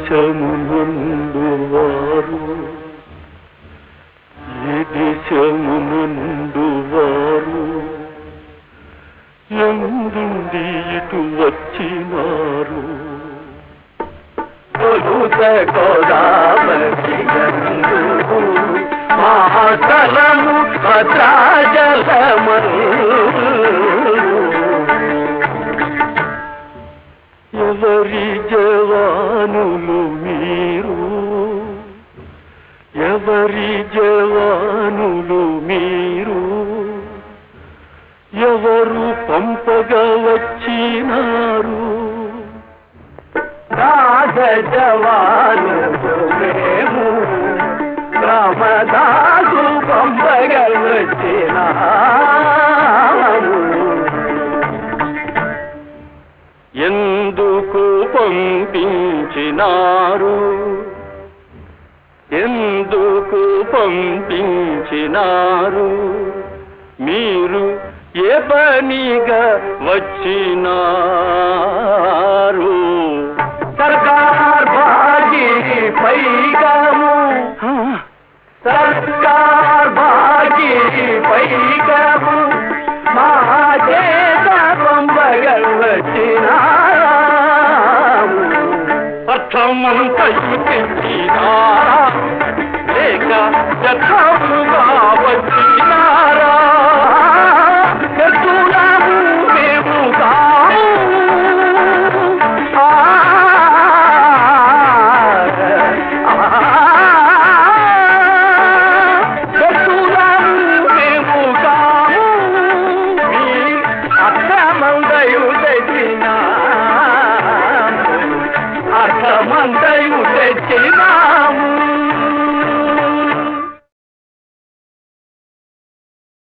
దేశమునందు వారు ఏ దేశమునందు వారు ఎందుండి ఇటు వచ్చినారు కొలుత గోదావరియందు మహాతలము ఎవరి జవానులు మీరు ఎవరి జవానులు మీరు ఎవరు పంపగా వచ్చినారు రాజవాను మేము రామదాసు పంపగల్ వచ్చిన ఎందుకు పంపించినారు ఎందుకు పంపించినారు మీరు ఏ పనిగా వచ్చినారు సర్కార్ బాజీ పైగాము ఆ, సర్కార్ బాజీ పైగాము మా చేత పంపగల్ వచ్చిన అర్థమంతయు తెచ్చినారా లేక యథాముగా వచ్చినారా ఎత్తులము మేము కాము ఆ, ఎత్తులము మేము కాము మీ అర్థమందయు తెచ్చినా అర్థమందయు తెచ్చినాము